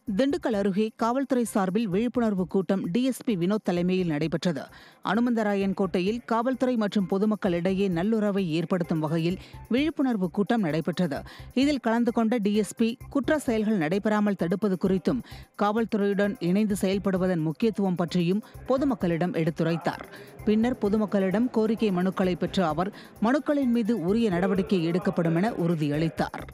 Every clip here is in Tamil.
திண்டுக்கல் அருகே காவல்துறை சார்பில் விழிப்புணர்வு கூட்டம் டிஎஸ்பி வினோத் தலைமையில் நடைபெற்றது அனுமந்தராயன் கோட்டையில் காவல்துறை மற்றும் பொதுமக்களிடையே நல்லுறவை ஏற்படுத்தும் வகையில் விழிப்புணர்வு கூட்டம் நடைபெற்றது இதில் கலந்து கொண்ட டிஎஸ்பி குற்ற செயல்கள் நடைபெறாமல் தடுப்பது குறித்தும் காவல்துறையுடன் இணைந்து செயல்படுவதன் முக்கியத்துவம் பற்றியும் பொதுமக்களிடம் எடுத்துரைத்தார் பின்னர் பொதுமக்களிடம் கோரிக்கை மனுக்களை பெற்ற அவர் மனுக்களின் மீது உரிய நடவடிக்கை எடுக்கப்படும் என உறுதியளித்தார்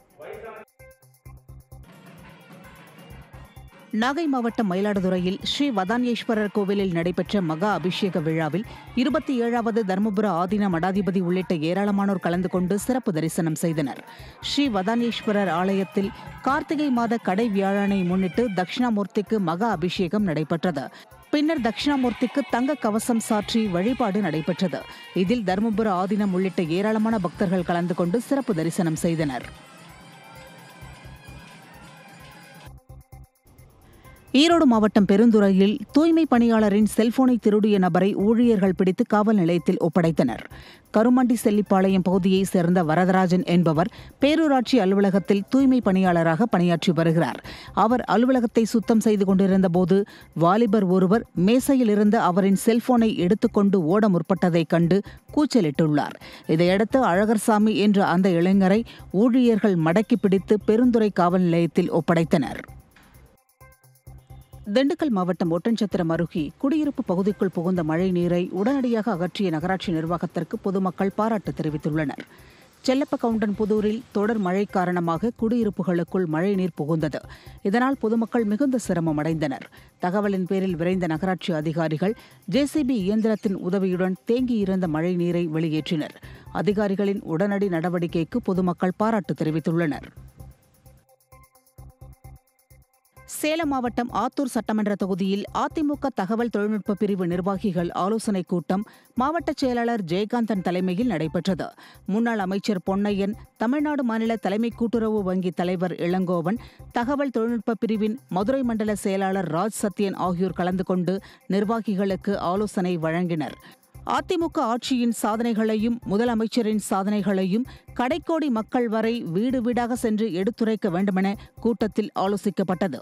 நாகை மாவட்டம் மயிலாடுதுறையில் ஸ்ரீ வதான்யேஸ்வரர் கோவிலில் நடைபெற்ற மகா அபிஷேக விழாவில் இருபத்தி ஏழாவது தர்மபுர ஆதீன மடாதிபதி உள்ளிட்ட ஏராளமானோர் கலந்து கொண்டு சிறப்பு தரிசனம் செய்தனர் ஸ்ரீ வதானேஸ்வரர் ஆலயத்தில் கார்த்திகை மாத கடை வியாழனை முன்னிட்டு தட்சிணாமூர்த்திக்கு மகா அபிஷேகம் நடைபெற்றது பின்னர் தட்சிணாமூர்த்திக்கு தங்க கவசம் சாற்றி வழிபாடு நடைபெற்றது இதில் தர்மபுர ஆதீனம் உள்ளிட்ட ஏராளமான பக்தர்கள் கலந்து கொண்டு சிறப்பு தரிசனம் செய்தனர் ஈரோடு மாவட்டம் பெருந்துறையில் தூய்மை பணியாளரின் செல்போனை திருடிய நபரை ஊழியர்கள் பிடித்து காவல் நிலையத்தில் ஒப்படைத்தனர் கருமண்டி செல்லிப்பாளையம் பகுதியைச் சேர்ந்த வரதராஜன் என்பவர் பேரூராட்சி அலுவலகத்தில் தூய்மை பணியாளராக பணியாற்றி வருகிறார் அவர் அலுவலகத்தை சுத்தம் செய்து கொண்டிருந்த போது வாலிபர் ஒருவர் மேசையில் இருந்த அவரின் செல்போனை எடுத்துக்கொண்டு ஓட முற்பட்டதைக் கண்டு கூச்சலிட்டுள்ளார் இதையடுத்து அழகர்சாமி என்ற அந்த இளைஞரை ஊழியர்கள் மடக்கி பிடித்து பெருந்துறை காவல் நிலையத்தில் ஒப்படைத்தனர் திண்டுக்கல் மாவட்டம் ஒட்டன்சத்திரம் அருகே குடியிருப்பு பகுதிக்குள் புகுந்த மழை நீரை உடனடியாக அகற்றிய நகராட்சி நிர்வாகத்திற்கு பொதுமக்கள் பாராட்டு தெரிவித்துள்ளனர் செல்லப்ப கவுண்டன் புதூரில் தொடர் மழை காரணமாக குடியிருப்புகளுக்குள் மழைநீர் புகுந்தது இதனால் பொதுமக்கள் மிகுந்த சிரமம் அடைந்தனர் தகவலின் பேரில் விரைந்த நகராட்சி அதிகாரிகள் ஜேசிபி இயந்திரத்தின் உதவியுடன் தேங்கியிருந்த மழை நீரை வெளியேற்றினர் அதிகாரிகளின் உடனடி நடவடிக்கைக்கு பொதுமக்கள் பாராட்டு தெரிவித்துள்ளனர் சேலம் மாவட்டம் ஆத்தூர் சட்டமன்ற தொகுதியில் அதிமுக தகவல் தொழில்நுட்ப பிரிவு நிர்வாகிகள் ஆலோசனைக் கூட்டம் மாவட்ட செயலாளர் ஜெயகாந்தன் தலைமையில் நடைபெற்றது முன்னாள் அமைச்சர் பொன்னையன் தமிழ்நாடு மாநில தலைமை கூட்டுறவு வங்கி தலைவர் இளங்கோவன் தகவல் தொழில்நுட்ப பிரிவின் மதுரை மண்டல செயலாளர் ராஜ் சத்யன் ஆகியோர் கலந்து கொண்டு நிர்வாகிகளுக்கு ஆலோசனை வழங்கினர் அதிமுக ஆட்சியின் சாதனைகளையும் முதலமைச்சரின் சாதனைகளையும் கடைக்கோடி மக்கள் வரை வீடு வீடாக சென்று எடுத்துரைக்க வேண்டுமென கூட்டத்தில் ஆலோசிக்கப்பட்டது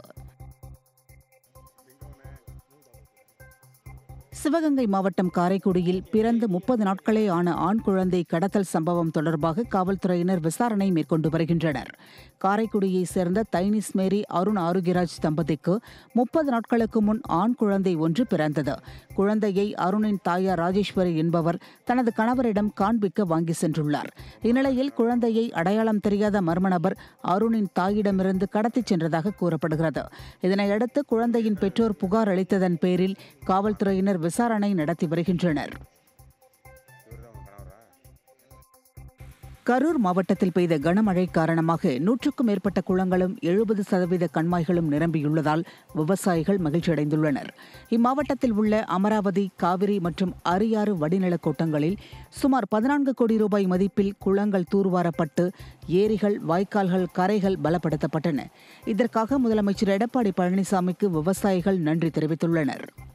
சிவகங்கை மாவட்டம் காரைக்குடியில் பிறந்து முப்பது நாட்களே ஆன ஆண் குழந்தை கடத்தல் சம்பவம் தொடர்பாக காவல்துறையினர் விசாரணை மேற்கொண்டு வருகின்றனர் காரைக்குடியைச் சேர்ந்த தைனிஸ் மேரி அருண் ஆருகிராஜ் தம்பதிக்கு முப்பது நாட்களுக்கு முன் ஆண் குழந்தை ஒன்று பிறந்தது குழந்தையை அருணின் தாயார் ராஜேஸ்வரி என்பவர் தனது கணவரிடம் காண்பிக்க வாங்கி சென்றுள்ளார் இந்நிலையில் குழந்தையை அடையாளம் தெரியாத மர்ம நபர் அருணின் தாயிடமிருந்து கடத்திச் சென்றதாக கூறப்படுகிறது இதனையடுத்து குழந்தையின் பெற்றோர் புகார் அளித்ததன் பேரில் காவல்துறையினர் விசாரணை நடத்தி வருகின்றனர் கரூர் மாவட்டத்தில் பெய்த கனமழை காரணமாக நூற்றுக்கும் மேற்பட்ட குளங்களும் எழுபது சதவீத கண்மாய்களும் நிரம்பியுள்ளதால் விவசாயிகள் மகிழ்ச்சியடைந்துள்ளனர் இம்மாவட்டத்தில் உள்ள அமராவதி காவிரி மற்றும் அரியாறு வடிநிலக் கோட்டங்களில் சுமார் பதினான்கு கோடி ரூபாய் மதிப்பில் குளங்கள் தூர்வாரப்பட்டு ஏரிகள் வாய்க்கால்கள் கரைகள் பலப்படுத்தப்பட்டன இதற்காக முதலமைச்சர் எடப்பாடி பழனிசாமிக்கு விவசாயிகள் நன்றி தெரிவித்துள்ளனர்